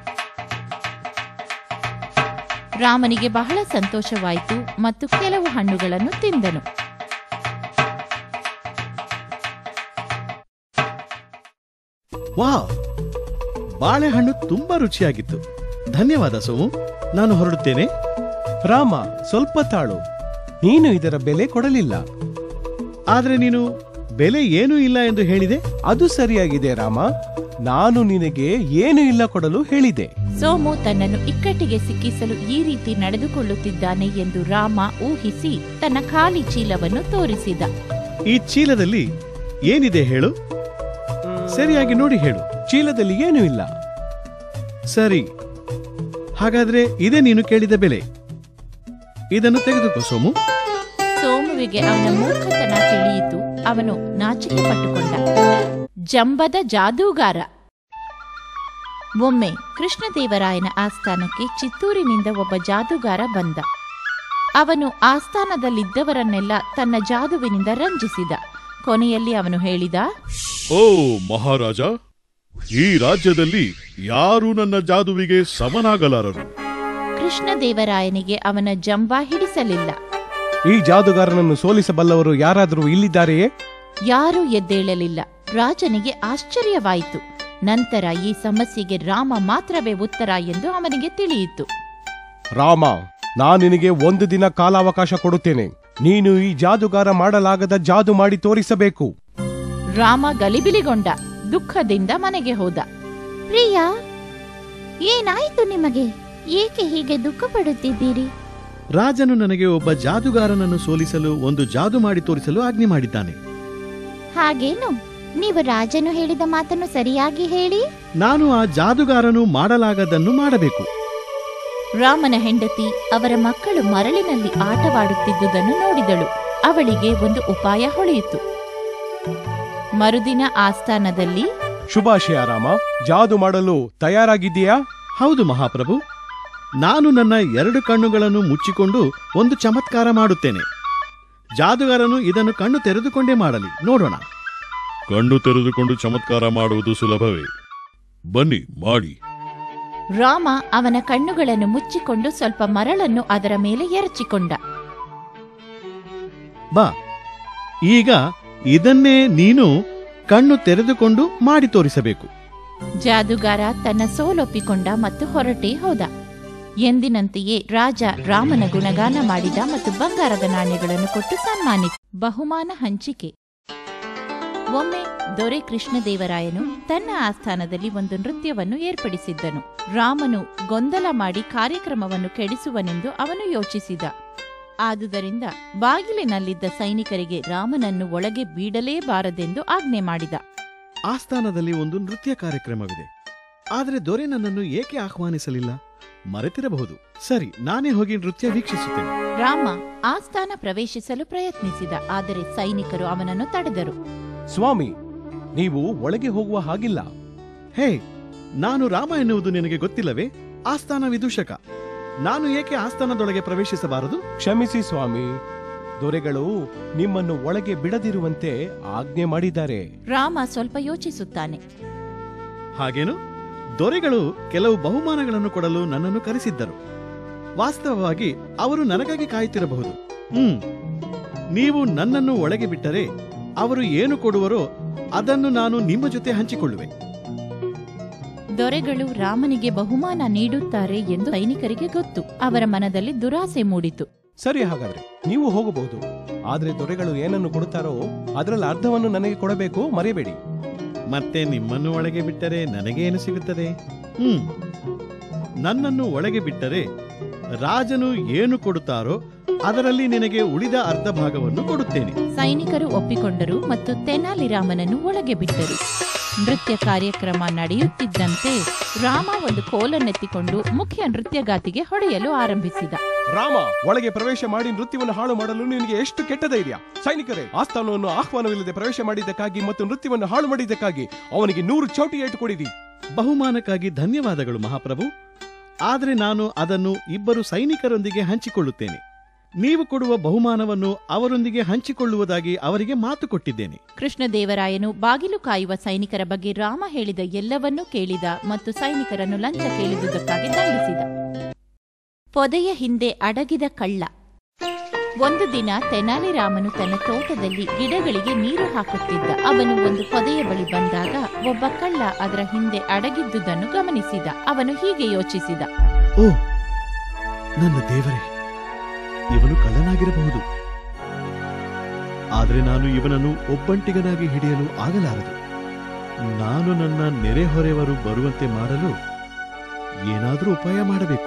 ರಾಮನಿಗೆ ಬಹಳ ಸಂತೋಷವಾಯಿತು ಮತ್ತು ಕೆಲವು ಹಣ್ಣುಗಳನ್ನು ತಿಂದನು ವಾ ಬಾಳೆಹಣ್ಣು ತುಂಬಾ ರುಚಿಯಾಗಿತ್ತು ಧನ್ಯವಾದ ಸೋಮು ನಾನು ಹೊರಡುತ್ತೇನೆ ರಾಮ ಸ್ವಲ್ಪ ತಾಳು ನೀನು ಇದರ ಬೆಲೆ ಕೊಡಲಿಲ್ಲ ಆದರೆ ನೀನು ಬೆಲೆ ಏನೂ ಇಲ್ಲ ಎಂದು ಹೇಳಿದೆ ಅದು ಸರಿಯಾಗಿದೆ ರಾಮ ನಾನು ನಿನಗೆ ಏನು ಇಲ್ಲ ಕೊಡಲು ಹೇಳಿದೆ ಸೋಮು ತನ್ನನ್ನು ಇಕ್ಕಟ್ಟಿಗೆ ಸಿಕ್ಕಿಸಲು ಈ ರೀತಿ ನಡೆದುಕೊಳ್ಳುತ್ತಿದ್ದಾನೆ ಎಂದು ರಾಮ ಊಹಿಸಿ ತನ್ನ ಖಾಲಿ ಚೀಲವನ್ನು ತೋರಿಸಿದ ಈ ಚೀಲದಲ್ಲಿ ಏನಿದೆ ಹೇಳು ಸರಿಯಾಗಿ ನೋಡಿ ಹೇಳು ಚೀಲದಲ್ಲಿ ಏನೂ ಇಲ್ಲ ಸರಿ ಹಾಗಾದ್ರೆ ಇದೇ ನೀನು ಕೇಳಿದ ಬೆಲೆ ಇದನ್ನು ತೆಗೆದುಕೋ ಸೋಮು ಸೋಮುವಿಗೆ ಅವನ ಮೂರ್ಖತನ ತಿಳಿಯಿತು ಅವನು ನಾಚಿಕೆ ಪಟ್ಟುಕೊಂಡ ಜಂಬದ ಜಾದೂಗಾರ ಒಮ್ಮೆ ಕೃಷ್ಣದೇವರಾಯನ ಆಸ್ಥಾನಕ್ಕೆ ಚಿತ್ತೂರಿನಿಂದ ಒಬ್ಬ ಜಾದೂಗಾರ ಬಂದ ಅವನು ಆಸ್ಥಾನದಲ್ಲಿದ್ದವರನ್ನೆಲ್ಲ ತನ್ನ ಜಾದುವಿನಿಂದ ರಂಜಿಸಿದ ಕೊನೆಯಲ್ಲಿ ಅವನು ಹೇಳಿದ ಓ ಮಹಾರಾಜ ಈ ರಾಜ್ಯದಲ್ಲಿ ಯಾರೂ ನನ್ನ ಜಾದುವಿಗೆ ಸಮನಾಗಲಾರರು ಕೃಷ್ಣದೇವರಾಯನಿಗೆ ಅವನ ಜಂಬ ಹಿಡಿಸಲಿಲ್ಲ ಈ ಜಾದುಗಾರನನ್ನು ಸೋಲಿಸಬಲ್ಲವರು ಯಾರಾದರೂ ಇಲ್ಲಿದ್ದಾರೆಯೇ ಯಾರೂ ಎದ್ದೇಳಲಿಲ್ಲ ರಾಜನಿಗೆ ಆಶ್ಚರ್ಯವಾಯಿತು ನಂತರ ಈ ಸಮಸ್ಯೆಗೆ ರಾಮ ಮಾತ್ರವೇ ಉತ್ತರ ಎಂದು ಅವನಿಗೆ ತಿಳಿಯಿತು ರಾಮ ನಾನು ನಿನಗೆ ಒಂದು ದಿನ ಕಾಲಾವಕಾಶ ಕೊಡುತ್ತೇನೆ ನೀನು ಈ ಜಾದುಗಾರ ಮಾಡಲಾಗದ ಜಾದು ಮಾಡಿ ತೋರಿಸಬೇಕು ರಾಮ ಗಲಿಬಿಲಿಗೊಂಡ ದುಃಖದಿಂದ ಮನೆಗೆ ಹೋದ ಪ್ರಿಯಾ ಏನಾಯಿತು ನಿಮಗೆ ಏಕೆ ಹೀಗೆ ದುಃಖ ಪಡುತ್ತಿದ್ದೀರಿ ರಾಜನು ನನಗೆ ಒಬ್ಬ ಜಾದುಗಾರನನ್ನು ಸೋಲಿಸಲು ಒಂದು ಜಾದು ಮಾಡಿ ತೋರಿಸಲು ಆಜ್ಞೆ ಮಾಡಿದ್ದಾನೆ ಹಾಗೇನು ನೀವು ರಾಜನು ಹೇಳಿದ ಮಾತನ್ನು ಸರಿಯಾಗಿ ಹೇಳಿ ನಾನು ಆ ಜಾದುಗಾರನು ಮಾಡಲಾಗದನ್ನು ಮಾಡಬೇಕು ರಾಮನ ಹೆಂಡತಿ ಅವರ ಮಕ್ಕಳು ಮರಳಿನಲ್ಲಿ ಆಟವಾಡುತ್ತಿದ್ದುದನ್ನು ನೋಡಿದಳು ಅವಳಿಗೆ ಒಂದು ಉಪಾಯ ಹೊಳೆಯಿತು ಮರುದಿನ ಆಸ್ಥಾನದಲ್ಲಿ ಶುಭಾಶಯ ರಾಮ ಜಾದು ಮಾಡಲು ತಯಾರಾಗಿದ್ದೀಯಾ ಹೌದು ಮಹಾಪ್ರಭು ನಾನು ನನ್ನ ಎರಡು ಕಣ್ಣುಗಳನ್ನು ಮುಚ್ಚಿಕೊಂಡು ಒಂದು ಚಮತ್ಕಾರ ಮಾಡುತ್ತೇನೆ ಜಾದುಗಾರನು ಇದನ್ನು ಕಣ್ಣು ತೆರೆದುಕೊಂಡೇ ಮಾಡಲಿ ನೋಡೋಣ ಕಣ್ಣು ತೆರೆದುಕೊಂಡು ಚಮತ್ಕಾರ ಮಾಡುವುದು ಸುಲಭವೇ ಬನ್ನಿ ಮಾಡಿ ರಾಮ ಅವನ ಕಣ್ಣುಗಳನ್ನು ಮುಚ್ಚಿಕೊಂಡು ಸ್ವಲ್ಪ ಮರಳನ್ನು ಅದರ ಮೇಲೆ ಎರಚಿಕೊಂಡ ಬಾ ಈಗ ಇದನ್ನೇ ನೀನು ಕಣ್ಣು ತೆರೆದುಕೊಂಡು ಮಾಡಿ ತೋರಿಸಬೇಕು ಜಾದುಗಾರ ತನ್ನ ಸೋಲೊಪ್ಪಿಕೊಂಡ ಮತ್ತು ಹೊರಟೇ ಹೋದ ಎಂದಿನಂತೆಯೇ ರಾಜ ರಾಮನ ಗುಣಗಾನ ಮಾಡಿದ ಮತ್ತು ಬಂಗಾರದ ನಾಣ್ಯಗಳನ್ನು ಕೊಟ್ಟು ಸನ್ಮಾನಿಸಿ ಬಹುಮಾನ ಹಂಚಿಕೆ ಒಮ್ಮೆ ದೊರೆ ಕೃಷ್ಣದೇವರಾಯನು ತನ್ನ ಆಸ್ಥಾನದಲ್ಲಿ ಒಂದು ನೃತ್ಯವನ್ನು ಏರ್ಪಡಿಸಿದ್ದನು ರಾಮನು ಗೊಂದಲ ಮಾಡಿ ಕಾರ್ಯಕ್ರಮವನ್ನು ಕೆಡಿಸುವನೆಂದು ಅವನು ಯೋಚಿಸಿದ ಆದುದರಿಂದ ಬಾಗಿಲಿನಲ್ಲಿದ್ದ ಸೈನಿಕರಿಗೆ ರಾಮನನ್ನು ಒಳಗೆ ಬೀಡಲೇಬಾರದೆಂದು ಆಜ್ಞೆ ಮಾಡಿದ ಆಸ್ಥಾನದಲ್ಲಿ ಒಂದು ನೃತ್ಯ ಕಾರ್ಯಕ್ರಮವಿದೆ ಆದರೆ ದೊರೆ ನನ್ನನ್ನು ಏಕೆ ಆಹ್ವಾನಿಸಲಿಲ್ಲ ಮರೆತಿರಬಹುದು ಸರಿ ನಾನೇ ಹೋಗಿ ನೃತ್ಯ ವೀಕ್ಷಿಸುತ್ತೇನೆ ರಾಮ ಆಸ್ಥಾನ ಪ್ರವೇಶಿಸಲು ಪ್ರಯತ್ನಿಸಿದ ಆದರೆ ಸೈನಿಕರು ಅವನನ್ನು ತಡೆದರು ಸ್ವಾಮಿ ನೀವು ಒಳಗೆ ಹೋಗುವ ಹಾಗಿಲ್ಲ ಹೇ ನಾನು ರಾಮ ಎನ್ನುವುದು ನಿನಗೆ ಗೊತ್ತಿಲ್ಲವೇ ಆಸ್ಥಾನ ವಿದೂಷಕ ನಾನು ಏಕೆ ಆಸ್ಥಾನದೊಳಗೆ ಪ್ರವೇಶಿಸಬಾರದು ಕ್ಷಮಿಸಿ ಸ್ವಾಮಿ ದೊರೆಗಳು ನಿಮ್ಮನ್ನು ಒಳಗೆ ಬಿಡದಿರುವಂತೆ ಆಜ್ಞೆ ಮಾಡಿದ್ದಾರೆ ರಾಮ ಸ್ವಲ್ಪ ಯೋಚಿಸುತ್ತಾನೆ ಹಾಗೇನು ದೊರೆಗಳು ಕೆಲವು ಬಹುಮಾನಗಳನ್ನು ಕೊಡಲು ನನ್ನನ್ನು ಕರೆಸಿದ್ದರು ವಾಸ್ತವವಾಗಿ ಅವರು ನನಗಾಗಿ ಕಾಯುತ್ತಿರಬಹುದು ಹ್ಮ್ ನೀವು ನನ್ನನ್ನು ಒಳಗೆ ಬಿಟ್ಟರೆ ಅವರು ಏನು ಕೊಡುವರೋ ಅದನ್ನು ನಾನು ನಿಮ್ಮ ಜೊತೆ ಹಂಚಿಕೊಳ್ಳುವೆ ದೊರೆಗಳು ರಾಮನಿಗೆ ಬಹುಮಾನ ನೀಡುತ್ತಾರೆ ಎಂದು ಸೈನಿಕರಿಗೆ ಗೊತ್ತು ಅವರ ಮನದಲ್ಲಿ ದುರಾಸೆ ಮೂಡಿತು ಸರಿ ಹಾಗಾದ್ರೆ ನೀವು ಹೋಗಬಹುದು ಆದ್ರೆ ದೊರೆಗಳು ಏನನ್ನು ಕೊಡುತ್ತಾರೋ ಅದರಲ್ಲಿ ಅರ್ಧವನ್ನು ನನಗೆ ಕೊಡಬೇಕು ಮರೆಯಬೇಡಿ ಮತ್ತೆ ನಿಮ್ಮನ್ನು ಒಳಗೆ ಬಿಟ್ಟರೆ ನನಗೆ ಏನು ಸಿಗುತ್ತದೆ ಹ್ಮ್ ನನ್ನನ್ನು ಒಳಗೆ ಬಿಟ್ಟರೆ ರಾಜನು ಏನು ಕೊಡುತ್ತಾರೋ ಅದರಲ್ಲಿ ನಿನಗೆ ಉಳಿದ ಅರ್ಧ ಭಾಗವನ್ನು ಕೊಡುತ್ತೇನೆ ಸೈನಿಕರು ಒಪ್ಪಿಕೊಂಡರು ಮತ್ತು ತೆನಾಲಿರಾಮನನ್ನು ಒಳಗೆ ಬಿಟ್ಟರು ನೃತ್ಯ ಕಾರ್ಯಕ್ರಮ ನಡೆಯುತ್ತಿದ್ದಂತೆ ರಾಮ ಒಂದು ಕೋಲನ್ನೆತ್ತಿಕೊಂಡು ಮುಖ್ಯ ನೃತ್ಯಗಾತಿಗೆ ಹೊಡೆಯಲು ಆರಂಭಿಸಿದ ರಾಮ ಒಳಗೆ ಪ್ರವೇಶ ಮಾಡಿ ನೃತ್ಯವನ್ನು ಹಾಳು ಮಾಡಲು ನಿನಗೆ ಎಷ್ಟು ಕೆಟ್ಟ ಧೈರ್ಯ ಸೈನಿಕರೇ ಆಸ್ಥಾನವನ್ನು ಆಹ್ವಾನವಿಲ್ಲದೆ ಪ್ರವೇಶ ಮಾಡಿದ್ದಕ್ಕಾಗಿ ಮತ್ತು ನೃತ್ಯವನ್ನು ಹಾಳು ಮಾಡಿದ್ದಕ್ಕಾಗಿ ಅವನಿಗೆ ನೂರು ಚೌಟಿ ಏಟು ಕೊಡಿರಿ ಬಹುಮಾನಕ್ಕಾಗಿ ಧನ್ಯವಾದಗಳು ಮಹಾಪ್ರಭು ಆದರೆ ನಾನು ಅದನ್ನು ಇಬ್ಬರು ಸೈನಿಕರೊಂದಿಗೆ ಹಂಚಿಕೊಳ್ಳುತ್ತೇನೆ ನೀವು ಕೊಡುವ ಬಹುಮಾನವನ್ನು ಅವರೊಂದಿಗೆ ಹಂಚಿಕೊಳ್ಳುವುದಾಗಿ ಅವರಿಗೆ ಮಾತು ಕೊಟ್ಟಿದ್ದೇನೆ ಕೃಷ್ಣದೇವರಾಯನು ಬಾಗಿಲು ಕಾಯುವ ಸೈನಿಕರ ಬಗ್ಗೆ ರಾಮ ಹೇಳಿದ ಎಲ್ಲವನ್ನೂ ಕೇಳಿದ ಮತ್ತು ಸೈನಿಕರನ್ನು ಲಂಚ ಕೇಳಿದುದಕ್ಕಾಗಿ ದಂಡಿಸಿದ ಪೊದೆಯ ಹಿಂದೆ ಅಡಗಿದ ಕಳ್ಳ ಒಂದು ದಿನ ತೆನಾಲಿರಾಮನು ತನ್ನ ತೋಟದಲ್ಲಿ ಗಿಡಗಳಿಗೆ ನೀರು ಹಾಕುತ್ತಿದ್ದ ಅವನು ಒಂದು ಪೊದೆಯ ಬಳಿ ಬಂದಾಗ ಒಬ್ಬ ಕಳ್ಳ ಅದರ ಹಿಂದೆ ಅಡಗಿದ್ದುದನ್ನು ಗಮನಿಸಿದ ಅವನು ಹೀಗೆ ಯೋಚಿಸಿದ ಓ ನನ್ನ ದೇವರೇ ಇವನು ಕಳ್ಳನಾಗಿರಬಹುದು ಆದರೆ ನಾನು ಇವನನ್ನು ಒಬ್ಬಂಟಿಗನಾಗಿ ಹಿಡಿಯಲು ಆಗಲಾರದು ನಾನು ನನ್ನ ನೆರೆಹೊರೆಯವರು ಬರುವಂತೆ ಮಾಡಲು ಏನಾದರೂ ಉಪಾಯ ಮಾಡಬೇಕು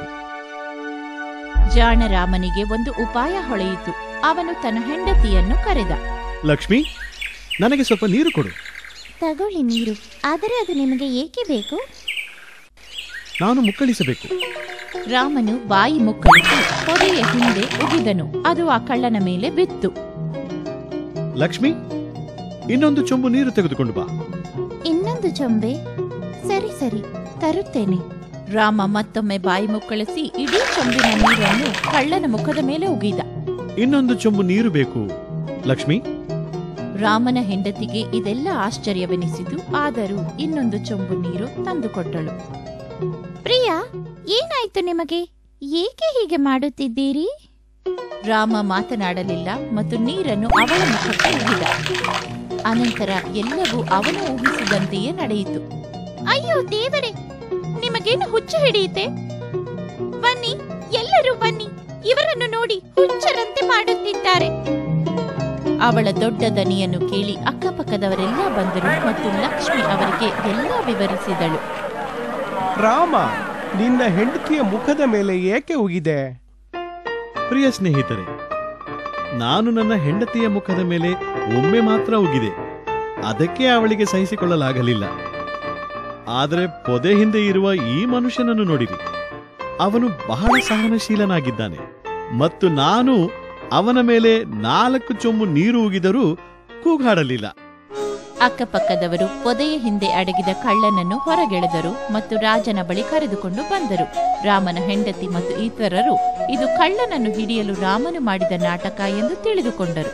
ಜಾಣರಾಮನಿಗೆ ಒಂದು ಉಪಾಯ ಹೊಳೆಯಿತು ಅವನು ತನ್ನ ಹೆಂಡತಿಯನ್ನು ಕರೆದ ಲಕ್ಷ್ಮಿ ನನಗೆ ಸ್ವಲ್ಪ ನೀರು ಕೊಡು ತಗೊಳ್ಳಿ ನೀರು ಆದರೆ ಅದು ನಿಮಗೆ ಏಕೆ ಬೇಕು ನಾನು ಮುಕ್ಕಳಿಸಬೇಕು ರಾಮನು ಬಾಯಿ ಮುಕ್ಕಳಿಸಿ ಪೊದೆಯ ಹಿಂದೆ ಉಗಿದನು ಅದು ಆ ಕಳ್ಳನ ಮೇಲೆ ಬಿತ್ತು ಲಕ್ಷ್ಮಿ ಇನ್ನೊಂದು ಚೊಂಬು ನೀರು ತೆಗೆದುಕೊಂಡು ಬಾ ಇನ್ನೊಂದು ಚೊಂಬೆ ಸರಿ ಸರಿ ತರುತ್ತೇನೆ ರಾಮ ಮತ್ತೊಮ್ಮೆ ಬಾಯಿ ಮುಕ್ಕಳಿಸಿ ಇಡೀ ಚೊಂಬಿನ ನೀರನ್ನು ಕಳ್ಳನ ಮುಖದ ಮೇಲೆ ಉಗಿದ ಇನ್ನೊಂದು ಚೊಂಬು ನೀರು ಬೇಕು ಲಕ್ಷ್ಮಿ ರಾಮನ ಹೆಂಡತಿಗೆ ಇದೆಲ್ಲ ಆಶ್ಚರ್ಯವೆನಿಸಿತು ಆದರೂ ಇನ್ನೊಂದು ಚೊಂಬು ನೀರು ತಂದುಕೊಟ್ಟಳು ಪ್ರಿಯಾ ಏನಾಯ್ತು ನಿಮಗೆ ಏಕೆ ಹೀಗೆ ಮಾಡುತ್ತಿದ್ದೀರಿ ರಾಮ ಮಾತನಾಡಲಿಲ್ಲ ಮತ್ತು ನೀರನ್ನು ಅವಳ ಮುಖಕ್ಕೆ ಉಗಿದ ಅನಂತರ ಎಲ್ಲವೂ ಅವನು ಊಹಿಸಿದಂತೆಯೇ ನಡೆಯಿತು ಅಯ್ಯೋ ದೇವರೇ ನಿಮಗೇನು ಹುಚ್ಚು ಹಿಡಿಯುತ್ತೆ ಬನ್ನಿ ಎಲ್ಲರೂ ಬನ್ನಿ ಇವರನ್ನು ನೋಡಿ ಹುಚ್ಚರಂತೆ ಮಾಡುತ್ತಿದ್ದಾರೆ ಅವಳ ದೊಡ್ಡ ದನಿಯನ್ನು ಕೇಳಿ ಅಕ್ಕಪಕ್ಕದವರೆಲ್ಲ ಬಂದರು ಮತ್ತು ಲಕ್ಷ್ಮಿ ಅವರಿಗೆ ಎಲ್ಲ ವಿವರಿಸಿದಳು ರಾಮ ನಿನ್ನ ಹೆಂಡತಿಯ ಮುಖದ ಮೇಲೆ ಏಕೆ ಉಗಿದೆ ಪ್ರಿಯ ಸ್ನೇಹಿತರೆ ನಾನು ನನ್ನ ಹೆಂಡತಿಯ ಮುಖದ ಮೇಲೆ ಒಮ್ಮೆ ಮಾತ್ರ ಉಗಿದೆ ಅದಕ್ಕೆ ಅವಳಿಗೆ ಸಹಿಸಿಕೊಳ್ಳಲಾಗಲಿಲ್ಲ ಆದರೆ ಪೊದೆ ಹಿಂದೆ ಇರುವ ಈ ಮನುಷ್ಯನನ್ನು ನೋಡಿರಿ ಅವನು ಬಹಳ ಸಹನಶೀಲನಾಗಿದ್ದಾನೆ ಮತ್ತು ನಾನು ಅವನ ಮೇಲೆ ನಾಲ್ಕು ಚೊಂಬು ನೀರು ಉಗಿದರೂ ಕೂಗಾಡಲಿಲ್ಲ ಅಕ್ಕಪಕ್ಕದವರು ಪೊದೆಯ ಹಿಂದೆ ಅಡಗಿದ ಕಳ್ಳನನ್ನು ಹೊರಗೆಳೆದರು ಮತ್ತು ರಾಜನ ಬಳಿ ಕರೆದುಕೊಂಡು ಬಂದರು ರಾಮನ ಹೆಂಡತಿ ಮತ್ತು ಇತರರು ಇದು ಕಳ್ಳನನ್ನು ಹಿಡಿಯಲು ರಾಮನು ಮಾಡಿದ ನಾಟಕ ಎಂದು ತಿಳಿದುಕೊಂಡರು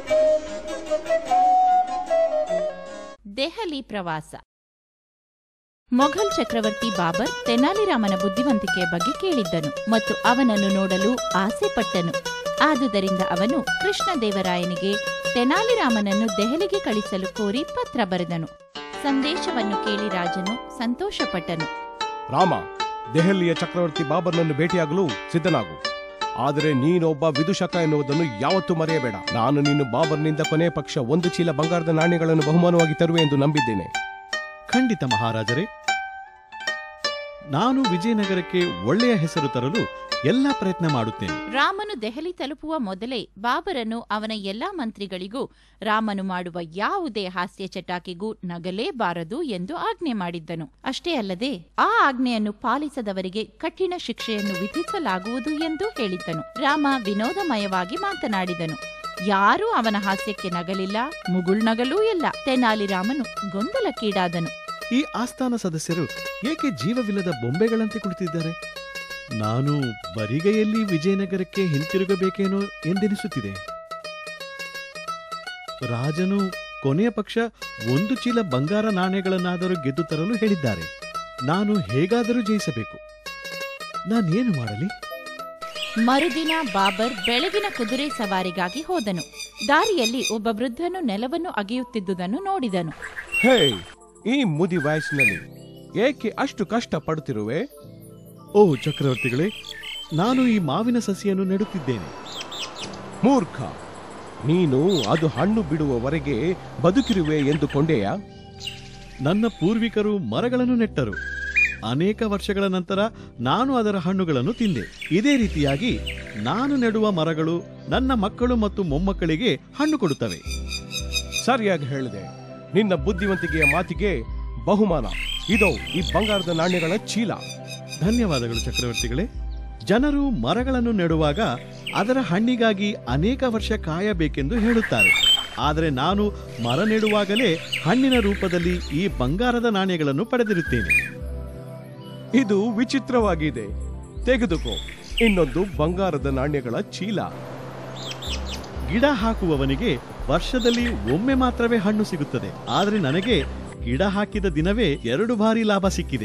ದೆಹಲಿ ಪ್ರವಾಸ ಮೊಘಲ್ ಚಕ್ರವರ್ತಿ ಬಾಬರ್ ತೆನಾಲಿರಾಮನ ಬುದ್ಧಿವಂತಿಕೆಯ ಬಗ್ಗೆ ಕೇಳಿದ್ದನು ಮತ್ತು ಅವನನ್ನು ನೋಡಲು ಆಸೆ ಪಟ್ಟನು ಆದುದರಿಂದ ಅವನು ಕೃಷ್ಣದೇವರಾಯನಿಗೆ ತೆನಾಲಿರಾಮನನ್ನು ದೆಹಲಿಗೆ ಕಳಿಸಲು ಕೋರಿ ಪತ್ರ ಬರೆದನು ಸಂದೇಶವನ್ನು ಕೇಳಿ ರಾಜನು ಸಂತೋಷಪಟ್ಟನು ರಾಮ ದೆಹಲಿಯ ಚಕ್ರವರ್ತಿ ಬಾಬರ್ನನ್ನು ಭೇಟಿಯಾಗಲು ಸಿದ್ಧನಾಗು ಆದರೆ ನೀನೊಬ್ಬ ವಿದುಷಕ ಎನ್ನುವುದನ್ನು ಯಾವತ್ತೂ ಮರೆಯಬೇಡ ನಾನು ನೀನು ಬಾಬರ್ನಿಂದ ಕೊನೆ ಪಕ್ಷ ಒಂದು ಚೀಲ ಬಂಗಾರದ ನಾಣ್ಯಗಳನ್ನು ಬಹುಮಾನವಾಗಿ ತರುವೆ ಎಂದು ನಂಬಿದ್ದೇನೆ ಖಂಡಿತ ಮಹಾರಾಜರೇ ನಾನು ವಿಜಯನಗರಕ್ಕೆ ಒಳ್ಳೆಯ ಹೆಸರು ತರಲು ಎಲ್ಲ ಪ್ರಯತ್ನ ಮಾಡುತ್ತೇನೆ ರಾಮನು ದೆಹಲಿ ತಲುಪುವ ಮೊದಲೇ ಬಾಬರನು ಅವನ ಎಲ್ಲಾ ಮಂತ್ರಿಗಳಿಗೂ ರಾಮನು ಮಾಡುವ ಯಾವುದೇ ಹಾಸ್ಯ ಚಟಾಕಿಗೂ ನಗಲೇಬಾರದು ಎಂದು ಆಜ್ಞೆ ಮಾಡಿದ್ದನು ಅಷ್ಟೇ ಅಲ್ಲದೆ ಆ ಆಜ್ಞೆಯನ್ನು ಪಾಲಿಸದವರಿಗೆ ಕಠಿಣ ಶಿಕ್ಷೆಯನ್ನು ವಿಧಿಸಲಾಗುವುದು ಎಂದು ಹೇಳಿದ್ದನು ರಾಮ ವಿನೋದಮಯವಾಗಿ ಮಾತನಾಡಿದನು ಯಾರೂ ಅವನ ಹಾಸ್ಯಕ್ಕೆ ನಗಲಿಲ್ಲ ಮುಗುಳ್ನಗಲೂ ಇಲ್ಲ ತೆನಾಲಿ ರಾಮನು ಗೊಂದಲಕ್ಕೀಡಾದನು ಈ ಆಸ್ಥಾನ ಸದಸ್ಯರು ಏಕೆ ಜೀವವಿಲ್ಲದ ಬೊಂಬೆಗಳಂತೆ ಕುಳಿತಿದ್ದಾರೆ ನಾನು ಬರಿಗೈಯಲ್ಲಿ ವಿಜಯನಗರಕ್ಕೆ ಹಿಂತಿರುಗಬೇಕೇನೋ ಎಂದೆನಿಸುತ್ತಿದೆ ರಾಜನು ಕೊನೆಯ ಪಕ್ಷ ಒಂದು ಚೀಲ ಬಂಗಾರ ನಾಣ್ಯಗಳನ್ನಾದರೂ ಗೆದ್ದು ತರಲು ಹೇಳಿದ್ದಾರೆ ನಾನು ಹೇಗಾದರೂ ಜಯಿಸಬೇಕು ನಾನೇನು ಮಾಡಲಿ ಮರುದಿನ ಬಾಬರ್ ಬೆಳಗಿನ ಕುದುರೆ ಸವಾರಿಗಾಗಿ ಹೋದನು ದಾರಿಯಲ್ಲಿ ಒಬ್ಬ ವೃದ್ಧನು ನೆಲವನ್ನು ಅಗೆಯುತ್ತಿದ್ದುದನ್ನು ನೋಡಿದನು ಹೇ ಈ ಮುದಿ ವಯಸ್ಸಿನಲ್ಲಿ ಏಕೆ ಅಷ್ಟು ಕಷ್ಟ ಪಡುತ್ತಿರುವೆ ಓ ಚಕ್ರವರ್ತಿಗಳೇ ನಾನು ಈ ಮಾವಿನ ಸಸಿಯನ್ನು ನೆಡುತ್ತಿದ್ದೇನೆ ಮೂರ್ಖ ನೀನು ಅದು ಹಣ್ಣು ಬಿಡುವವರೆಗೆ ಬದುಕಿರುವೆ ಎಂದುಕೊಂಡೆಯಾ ನನ್ನ ಪೂರ್ವಿಕರು ಮರಗಳನ್ನು ನೆಟ್ಟರು ಅನೇಕ ವರ್ಷಗಳ ನಂತರ ನಾನು ಅದರ ಹಣ್ಣುಗಳನ್ನು ತಿಂದೆ ಇದೇ ರೀತಿಯಾಗಿ ನಾನು ನೆಡುವ ಮರಗಳು ನನ್ನ ಮಕ್ಕಳು ಮತ್ತು ಮೊಮ್ಮಕ್ಕಳಿಗೆ ಹಣ್ಣು ಕೊಡುತ್ತವೆ ಸರಿಯಾಗಿ ಹೇಳಿದೆ ನಿನ್ನ ಬುದ್ಧಿವಂತಿಕೆಯ ಮಾತಿಗೆ ಬಹುಮಾನ ಇದೋ ಈ ಬಂಗಾರದ ನಾಣ್ಯಗಳ ಚೀಲ ಧನ್ಯವಾದಗಳು ಚಕ್ರವರ್ತಿಗಳೇ ಜನರು ಮರಗಳನ್ನು ನೆಡುವಾಗ ಅದರ ಹಣ್ಣಿಗಾಗಿ ಅನೇಕ ವರ್ಷ ಕಾಯಬೇಕೆಂದು ಹೇಳುತ್ತಾರೆ ಆದರೆ ನಾನು ಮರ ನೆಡುವಾಗಲೇ ಹಣ್ಣಿನ ರೂಪದಲ್ಲಿ ಈ ಬಂಗಾರದ ನಾಣ್ಯಗಳನ್ನು ಪಡೆದಿರುತ್ತೇನೆ ಇದು ವಿಚಿತ್ರವಾಗಿದೆ ತೆಗೆದುಕೋ ಇನ್ನೊಂದು ಬಂಗಾರದ ನಾಣ್ಯಗಳ ಚೀಲ ಗಿಡ ಹಾಕುವವನಿಗೆ ವರ್ಷದಲ್ಲಿ ಒಮ್ಮೆ ಮಾತ್ರವೇ ಹಣ್ಣು ಸಿಗುತ್ತದೆ ಆದರೆ ನನಗೆ ಗಿಡ ಹಾಕಿದ ದಿನವೇ ಎರಡು ಬಾರಿ ಲಾಭ ಸಿಕ್ಕಿದೆ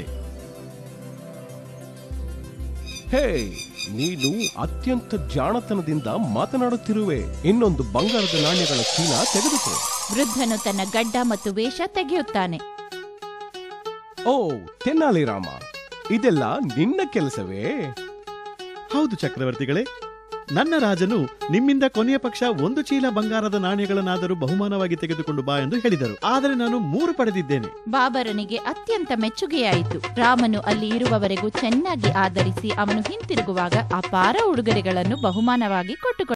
ಹೇ ನೀನು ಅತ್ಯಂತ ಜಾಣತನದಿಂದ ಮಾತನಾಡುತ್ತಿರುವೆ ಇನ್ನೊಂದು ಬಂಗಾರದ ನಾಣ್ಯಗಳ ಚೀಲ ತೆಗೆದುಕೋ ವೃದ್ಧನು ತನ್ನ ಗಡ್ಡ ಮತ್ತು ವೇಷ ತೆಗೆಯುತ್ತಾನೆ ಓ ತೆನ್ನಾಲಿ ರಾಮ ಇದೆಲ್ಲ ನಿನ್ನ ಕೆಲಸವೇ ಹೌದು ಚಕ್ರವರ್ತಿಗಳೇ ನನ್ನ ರಾಜನು ನಿಮ್ಮಿಂದ ಕೊನೆಯ ಪಕ್ಷ ಒಂದು ಚೀಲ ಬಂಗಾರದ ನಾಣ್ಯಗಳನ್ನಾದರೂ ಬಹುಮಾನವಾಗಿ ತೆಗೆದುಕೊಂಡು ಬಾ ಎಂದು ಹೇಳಿದರು ಆದರೆ ನಾನು ಮೂರು ಪಡೆದಿದ್ದೇನೆ ಬಾಬರನಿಗೆ ಅತ್ಯಂತ ಮೆಚ್ಚುಗೆಯಾಯಿತು ರಾಮನು ಅಲ್ಲಿ ಇರುವವರೆಗೂ ಚೆನ್ನಾಗಿ ಆದರಿಸಿ ಅವನು ಹಿಂತಿರುಗುವಾಗ ಅಪಾರ ಉಡುಗೊರೆಗಳನ್ನು ಬಹುಮಾನವಾಗಿ ಕೊಟ್ಟುಕೊಂಡ